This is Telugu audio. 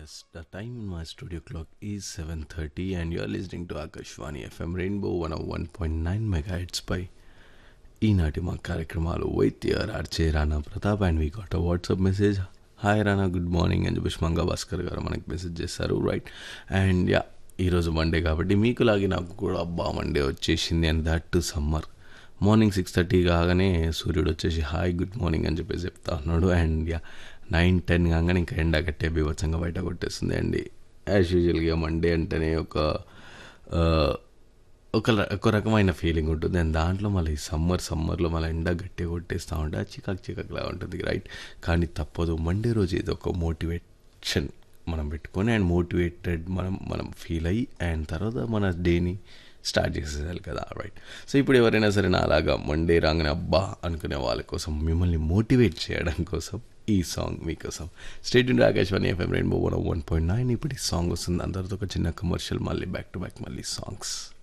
Yes, the time in my studio clock is 7:30 and you are listening to Akashvani FM Rainbow 101.9 megahertz పై ఈనాటి మా కార్యక్రమాలు with your RJ Rana Pratap and we got WhatsApp message hi Rana good morning అని చెప్పేసి మంగా భాస్కర్ గారు మనకి మెసేజ్ చేస్తారు రైట్ అండ్ యా ఈరోజు మండే కాబట్టి మీకు లాగే నాకు కూడా అబ్బా మండే వచ్చేసింది and that too summer morning six thirty కాగానే సూర్యుడు వచ్చేసి హాయ్ గుడ్ మార్నింగ్ అని చెప్పేసి చెప్తా ఉన్నాడు అండ్ యా నైన్ టెన్ కాగానే ఇంకా ఎండ కట్టే బీభత్సంగా బయట కొట్టేస్తుంది అండి యాజ్ యూజువల్గా మండే అంటేనే ఒక ఆ, ఒక ర- ఒక రకమైన ఫీలింగ్ ఉంటుంది అండ్ దాంట్లో మళ్ళీ సమ్మర్ సమ్మర్లో మళ్ళీ ఎండ గట్టి కొట్టేస్తూ ఉంటే అది చికాక్ చికాక్లా ఉంటుంది రైట్ కానీ తప్పదు మండే రోజు ఇది ఒక మోటివేషన్ మనం పెట్టుకొని అండ్ మోటివేటెడ్ మనం మనం ఫీల్ అయ్యి అండ్ తర్వాత మన డేని స్టార్ట్ చేసేయాలి కదా రైట్ సో ఇప్పుడు ఎవరైనా సరే నా అలాగా మండే రాగానే అబ్బా అనుకునే వాళ్ళ కోసం మిమ్మల్ని మోటివేట్ చేయడం కోసం ఈ సాంగ్ మీకోసం state India Akashvani FM rainbow one one point nine ఇప్పుడు ఈ సాంగ్ వస్తుంది అందరితో ఒక చిన్న కమర్షియల్ మళ్ళీ బ్యాక్ టు బ్యాక్ మళ్ళీ సాంగ్స్